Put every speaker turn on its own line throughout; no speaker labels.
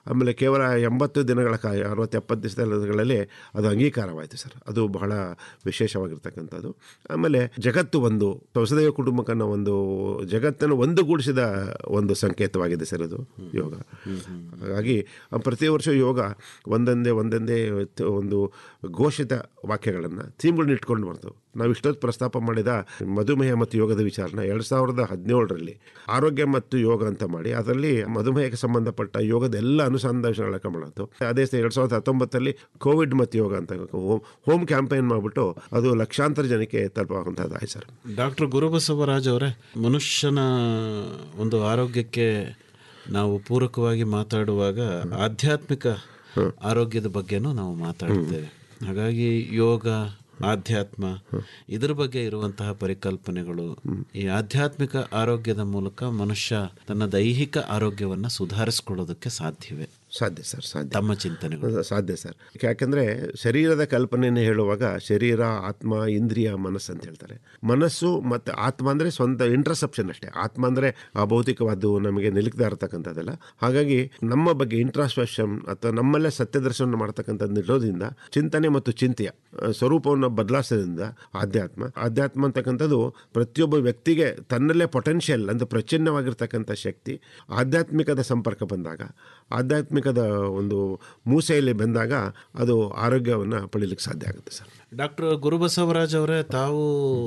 ಆಮೇಲೆ ಕೇವಲ ಎಂಬತ್ತು ದಿನಗಳ ಕಾಯ ಅರವತ್ತು ಎಪ್ಪತ್ತು ದಿವಸಗಳಲ್ಲಿ ಅದು ಅಂಗೀಕಾರವಾಯಿತು ಸರ್ ಅದು ಬಹಳ ವಿಶೇಷವಾಗಿರ್ತಕ್ಕಂಥದ್ದು ಆಮೇಲೆ ಜಗತ್ತು ಒಂದು ವಸುದೈವ ಕುಟುಂಬಕ್ಕನ್ನ ಒಂದು ಜಗತ್ತನ್ನು ಒಂದುಗೂಡಿಸಿದ ಒಂದು ಸಂಕೇತವಾಗಿದೆ ಸರ್ ಅದು ಯೋಗ ಹಾಗಾಗಿ ಪ್ರತಿ ವರ್ಷ ಯೋಗ ಒಂದೊಂದೇ ಒಂದೊಂದೇ ತ- ಒಂದು ಘೋಷಿತ ವಾಕ್ಯಗಳನ್ನು ಥೀಮ್ಗಳನ್ನ ಇಟ್ಕೊಂಡು ಬರ್ತವೆ ನಾವು ಇಷ್ಟೊತ್ತು ಪ್ರಸ್ತಾಪ ಮಾಡಿದ ಮಧುಮೇಹ ಮತ್ತು ಯೋಗದ ವಿಚಾರನ ಎರಡು ಸಾವಿರದ ಹದಿನೇಳರಲ್ಲಿ ಆರೋಗ್ಯ ಮತ್ತು ಯೋಗ ಅಂತ ಮಾಡಿ ಅದರಲ್ಲಿ ಮಧುಮೇಹಕ್ಕೆ ಸಂಬಂಧಪಟ್ಟ ಯೋಗದ ಎಲ್ಲ ಅನುಸಂಧಾನಗಳ ಮಾಡಿತ್ತು ಅದೇ ಸ- ಎರಡು ಸಾವಿರದ ಹತ್ತೊಂಬತ್ತರಲ್ಲಿ ಕೋವಿಡ್ ಮತ್ತು ಯೋಗ ಅಂತ ಹೋಮ್ ಹೋಮ್ ಕ್ಯಾಂಪೇನ್ ಮಾಡಿಬಿಟ್ಟು ಅದು ಲಕ್ಷಾಂತರ ಜನಕ್ಕೆ ತಲುಪುವಂಥದ್ದಾಯ್ತು ಸರ್
ಡಾಕ್ಟರ್ ಗುರುಬಸವರಾಜ್ ಅವರೇ ಮನುಷ್ಯನ ಒಂದು ಆರೋಗ್ಯಕ್ಕೆ ನಾವು ಪೂರಕವಾಗಿ ಮಾತಾಡುವಾಗ ಆಧ್ಯಾತ್ಮಿಕ ಆರೋಗ್ಯದ ಬಗ್ಗೆನೂ ನಾವು ಮಾತಾಡ್ತೇವೆ ಹಾಗಾಗಿ ಯೋಗ ಆಧ್ಯಾತ್ಮ ಇದರ ಬಗ್ಗೆ ಇರುವಂತಹ ಪರಿಕಲ್ಪನೆಗಳು ಈ ಆಧ್ಯಾತ್ಮಿಕ ಆರೋಗ್ಯದ ಮೂಲಕ ಮನುಷ್ಯ ತನ್ನ ದೈಹಿಕ ಆರೋಗ್ಯವನ್ನ ಸುಧಾರಿಸ್ಕೊಳ್ಳೋದಕ್ಕೆ ಸಾಧ್ಯವೇ
ಸಾಧ್ಯ ಸರ್ ಸಾಧ್ಯ
ತಮ್ಮ ಚಿಂತನೆಗಳು
ಸಾಧ್ಯ ಸರ್ ಯಾಕೆಂದರೆ ಶರೀರದ ಕಲ್ಪನೆಯನ್ನು ಹೇಳುವಾಗ ಶರೀರ ಆತ್ಮ ಇಂದ್ರಿಯ ಮನಸ್ಸು ಅಂತ ಹೇಳ್ತಾರೆ ಮನಸ್ಸು ಮತ್ತು ಆತ್ಮ ಅಂದರೆ ಸ್ವಂತ ಇಂಟ್ರಸೆಪ್ಷನ್ ಅಷ್ಟೇ ಆತ್ಮ ಅಂದರೆ ಅಭೌತಿಕವಾದ್ದು ನಮಗೆ ನಿಲುಕದ ಇರತಕ್ಕಂಥದ್ದಲ್ಲ ಹಾಗಾಗಿ ನಮ್ಮ ಬಗ್ಗೆ ಇಂಟ್ರಾಸ್ಪೆಷನ್ ಅಥವಾ ನಮ್ಮಲ್ಲೇ ಸತ್ಯದರ್ಶನ ಮಾಡ್ತಕ್ಕಂಥದ್ದು ಇರೋದ್ರಿಂದ ಚಿಂತನೆ ಮತ್ತು ಚಿಂತೆಯ ಆ, ಸ್ವರೂಪವನ್ನು ಬದಲಾಯಿಸೋದ್ರಿಂದ ಆಧ್ಯಾತ್ಮ ಆಧ್ಯಾತ್ಮ ಅಂತಕ್ಕಂಥದ್ದು ಪ್ರತಿಯೊಬ್ಬ ವ್ಯಕ್ತಿಗೆ ತನ್ನಲ್ಲೇ ಪೊಟೆನ್ಷಿಯಲ್ ಅಂದರೆ ಪ್ರಚನ್ನವಾಗಿರ್ತಕ್ಕಂಥ ಶಕ್ತಿ ಆಧ್ಯಾತ್ಮಿಕದ ಸಂಪರ್ಕ ಬಂದಾಗ ಆಧ್ಯಾತ್ಮಿಕದ ಒಂದು ಮೂಸೆಯಲ್ಲಿ ಬಂದಾಗ ಅದು ಆರೋಗ್ಯವನ್ನು ಪಡೀಲಿಕ್ಕೆ ಸಾಧ್ಯ ಆಗುತ್ತೆ ಸರ್
ಡಾಕ್ಟರ್ ಗುರುಬಸವರಾಜ್ ಅವರೇ ತಾವು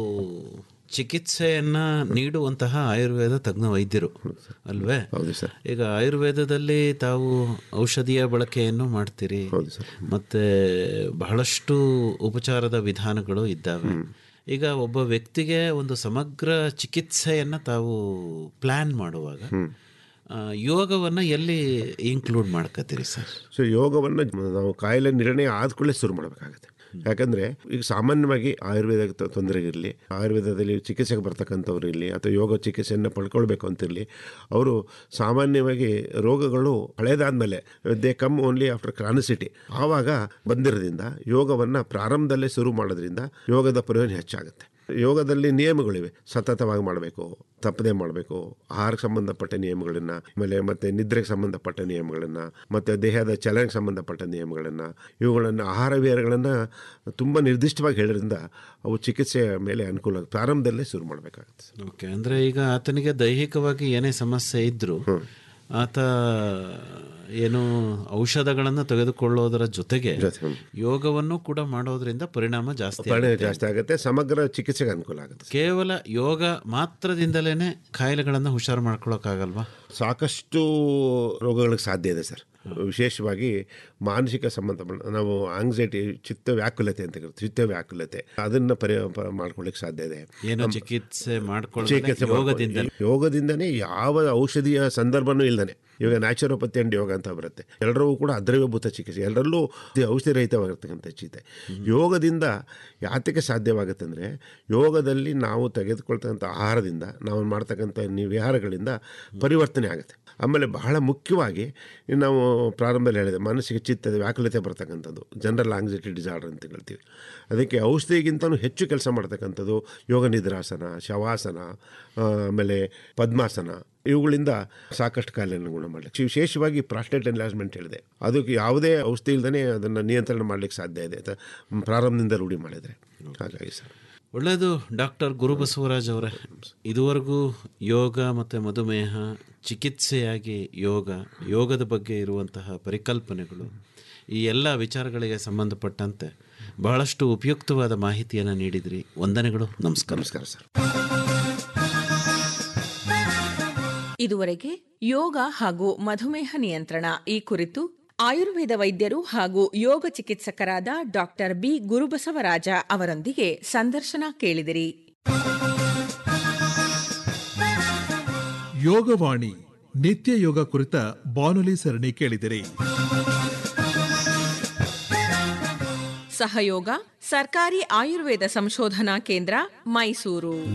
ಚಿಕಿತ್ಸೆಯನ್ನ ನೀಡುವಂತಹ ಆಯುರ್ವೇದ ತಜ್ಞ ವೈದ್ಯರು ಅಲ್ವೇ
ಹೌದು ಸರ್
ಈಗ ಆಯುರ್ವೇದದಲ್ಲಿ ತಾವು ಔಷಧಿಯ ಬಳಕೆಯನ್ನು ಮಾಡ್ತೀರಿ ಮತ್ತೆ ಬಹಳಷ್ಟು ಉಪಚಾರದ ವಿಧಾನಗಳು ಇದ್ದಾವೆ ಈಗ ಒಬ್ಬ ವ್ಯಕ್ತಿಗೆ ಒಂದು ಸಮಗ್ರ ಚಿಕಿತ್ಸೆಯನ್ನ ತಾವು ಪ್ಲಾನ್ ಮಾಡುವಾಗ ಆ, ಯೋಗವನ್ನ ಎಲ್ಲಿ ಇನ್ಕ್ಲೂಡ್ ಮಾಡ್ಕೋತೀರಿ ಸರ್
ಸೊ ಯೋಗವನ್ನು ನಾವು ಕಾಯಿಲೆ ನಿರ್ಣಯ ಆದ ಕೂಡಲೇ ಶುರು ಮಾಡಬೇಕಾಗುತ್ತೆ ಯಾಕಂದರೆ ಈಗ ಸಾಮಾನ್ಯವಾಗಿ ಆಯುರ್ವೇದ ತೊಂದರೆ ಇರಲಿ ಆಯುರ್ವೇದದಲ್ಲಿ ಚಿಕಿತ್ಸೆಗೆ ಬರ್ತಕ್ಕಂಥವ್ರು ಇರಲಿ ಅಥವಾ ಯೋಗ ಚಿಕಿತ್ಸೆಯನ್ನು ಪಡ್ಕೊಳ್ಬೇಕು ಅಂತಿರಲಿ ಅವರು ಸಾಮಾನ್ಯವಾಗಿ ರೋಗಗಳು ಹಳೇದಾದ್ಮೇಲೆ they come only after chronicity ಆವಾಗ ಬಂದಿರೋದ್ರಿಂದ ಯೋಗವನ್ನು ಪ್ರಾರಂಭದಲ್ಲೇ ಶುರು ಮಾಡೋದ್ರಿಂದ ಯೋಗದ ಪ್ರಯೋಜನ ಹೆಚ್ಚಾಗುತ್ತೆ ಯೋಗದಲ್ಲಿ ನಿಯಮಗಳಿವೆ ಸತತವಾಗಿ ಮಾಡಬೇಕು ತಪ್ಪದೆ ಮಾಡಬೇಕು ಆಹಾರಕ್ಕೆ ಸಂಬಂಧಪಟ್ಟ ನಿಯಮಗಳನ್ನು ಆಮೇಲೆ ಮತ್ತೆ ನಿದ್ರೆಗೆ ಸಂಬಂಧಪಟ್ಟ ನಿಯಮಗಳನ್ನು ಮತ್ತು ದೇಹದ ಚಲನೆಗೆ ಸಂಬಂಧಪಟ್ಟ ನಿಯಮಗಳನ್ನು ಇವುಗಳನ್ನು ಆಹಾರ ವಿಹಾರಗಳನ್ನು ತುಂಬ ನಿರ್ದಿಷ್ಟವಾಗಿ ಹೇಳೋದ್ರಿಂದ ಅವು ಚಿಕಿತ್ಸೆಯ ಮೇಲೆ ಅನುಕೂಲ ಪ್ರಾರಂಭದಲ್ಲೇ ಶುರು ಮಾಡಬೇಕಾಗುತ್ತೆ
ಓಕೆ ಅಂದ್ರೆ ಈಗ ಆತನಿಗೆ ದೈಹಿಕವಾಗಿ ಏನೇ ಸಮಸ್ಯೆ ಇದ್ರು ಆತ ಏನು ಔಷಧಗಳನ್ನು ತೆಗೆದುಕೊಳ್ಳೋದರ ಜೊತೆಗೆ ಯೋಗವನ್ನು ಕೂಡ ಮಾಡೋದ್ರಿಂದ ಪರಿಣಾಮ ಜಾಸ್ತಿ
ಪರಿಣಾಮ
ಆಗುತ್ತೆ.
ಜಾಸ್ತಿ ಆಗುತ್ತೆ ಸಮಗ್ರ ಚಿಕಿತ್ಸೆಗೆ ಅನುಕೂಲ ಆಗುತ್ತೆ
ಕೇವಲ ಯೋಗ ಮಾತ್ರದಿಂದಲೇ ಕಾಯಿಲೆಗಳನ್ನು ಹುಷಾರು ಮಾಡ್ಕೊಳಕ್ಕಾಗಲ್ವಾ
ಸಾಕಷ್ಟು ರೋಗಗಳಿಗೆ ಸಾಧ್ಯ ಇದೆ ಸರ್ ವಿಶೇಷವಾಗಿ ಮಾನಸಿಕ ಸಂಬಂಧ ನಾವು ಆಂಗ್ಸೈಟಿ ಚಿತ್ತ ವ್ಯಾಕುಲತೆ ಅಂತ ಕರಿತೀವಿ ಚಿತ್ತ ವ್ಯಾಕುಲತೆ ಅದನ್ನು ಪರಿ ಪ- ಮಾಡ್ಕೊಳ್ಳಿಕ್ಕೆ ಸಾಧ್ಯ ಇದೆ
ಏನು ಚಿಕಿತ್ಸೆ ಮಾಡ್ಕೊಳ್ಳೋದೇ
ಚಿಕಿತ್ಸೆ
ಯೋಗದಿಂದ
ಮಾಡ್ಕೊಳ್ಳಿ. ಯೋಗದಿಂದನೇ ಯಾವ ಔಷಧಿಯ ಸಂದರ್ಭನೂ ಇಲ್ದಾನೆ ಇವಾಗ ನ್ಯಾಚುರೋಪತಿ ಅಂಡ್ ಯೋಗ ಅಂತ ಬರುತ್ತೆ ಎಲ್ಲರೂ ಕೂಡ ಅದ್ರವ್ಯಭೂತ ಚಿಕಿತ್ಸೆ ಎಲ್ಲರಲ್ಲೂ ಇದು ಔಷಧಿ ರಹಿತವಾಗಿರ್ತಕ್ಕಂಥ ಚಿತೆ ಯೋಗದಿಂದ ಯಾತಕ್ಕೆ ಸಾಧ್ಯವಾಗುತ್ತೆ ಅಂದರೆ ಯೋಗದಲ್ಲಿ ನಾವು ತೆಗೆದುಕೊಳ್ತಕ್ಕಂಥ ಆಹಾರದಿಂದ ನಾವು ಮಾಡ್ತಕ್ಕಂಥ ನಿ- ವಿಹಾರಗಳಿಂದ ಪರಿವರ್ತನೆ ಆಗುತ್ತೆ ಆಮೇಲೆ ಬಹಳ ಮುಖ್ಯವಾಗಿ ನಾವು ಪ್ರಾರಂಭದಲ್ಲಿ ಹೇಳಿದೆ ಮನಸ್ಸಿಗೆ ಚಿತ್ತದ ವ್ಯಾಕುಲತೆ ಬರ್ತಕ್ಕಂಥದ್ದು ಜನರಲ್ ಆಂಗ್ಸೈಟಿ ಡಿಸಾರ್ಡರ್ ಅಂತ ಹೇಳ್ತೀವಿ ಅದಕ್ಕೆ ಔಷಧಿಗಿಂತಲೂ ಹೆಚ್ಚು ಕೆಲಸ ಮಾಡ್ತಕ್ಕಂಥದ್ದು ಯೋಗ ನಿದ್ರಾಸನ ಶವಾಸನ ಆ, ಆಮೇಲೆ ಪದ್ಮಾಸನ ಇವುಗಳಿಂದ ಸಾಕಷ್ಟು ಕಾಯಿಲೆಯನ್ನು ಗುಣ ಮಾಡಲಿಕ್ಕೆ ವಿಶೇಷವಾಗಿ ಪ್ರಾಸ್ಟೇಟ್ ಎನ್ಲಾಜ್ಮೆಂಟ್ ಹೇಳಿದೆ ಅದಕ್ಕೆ ಯಾವುದೇ ಔಷಧಿ ಇಲ್ಲದೇ ಅದನ್ನು ನಿಯಂತ್ರಣ ಮಾಡಲಿಕ್ಕೆ ಸಾಧ್ಯ ಇದೆ ಅಂತ ಪ್ರಾರಂಭದಿಂದ ರೂಢಿ ಮಾಡಿದರೆ ಹಾಗಾಗಿ ಸರ್
ಒಳ್ಳೆಯದು ಡಾಕ್ಟರ್ ಗುರುಬಸವರಾಜ್ ಅವರೇ ಇದುವರೆಗೂ ಯೋಗ ಮತ್ತು ಮಧುಮೇಹ ಚಿಕಿತ್ಸೆಯಾಗಿ ಯೋಗ ಯೋಗದ ಬಗ್ಗೆ ಇರುವಂತಹ ಪರಿಕಲ್ಪನೆಗಳು ಈ ಎಲ್ಲ ವಿಚಾರಗಳಿಗೆ ಸಂಬಂಧಪಟ್ಟಂತೆ ಬಹಳಷ್ಟು ಉಪಯುಕ್ತವಾದ ಮಾಹಿತಿಯನ್ನು ನೀಡಿದ್ರಿ ವಂದನೆಗಳು ನಮಸ್ಕಾರ
ನಮಸ್ಕಾರ ಸರ್
ಇದುವರೆಗೆ ಯೋಗ ಹಾಗೂ ಮಧುಮೇಹ ನಿಯಂತ್ರಣ ಈ ಕುರಿತು ಆಯುರ್ವೇದ ವೈದ್ಯರು ಹಾಗೂ ಯೋಗ ಚಿಕಿತ್ಸಕರಾದ ಡಾಕ್ಟರ್ ಬಿ ಗುರುಬಸವರಾಜ ಅವರೊಂದಿಗೆ ಸಂದರ್ಶನ ಕೇಳಿದಿರಿ
ಯೋಗವಾಣಿ ನಿತ್ಯ ಯೋಗ ಕುರಿತ ಬಾನುಲಿ ಸರಣಿ ಕೇಳಿದಿರಿ
ಸಹಯೋಗ ಸರ್ಕಾರಿ ಆಯುರ್ವೇದ ಸಂಶೋಧನಾ ಕೇಂದ್ರ ಮೈಸೂರು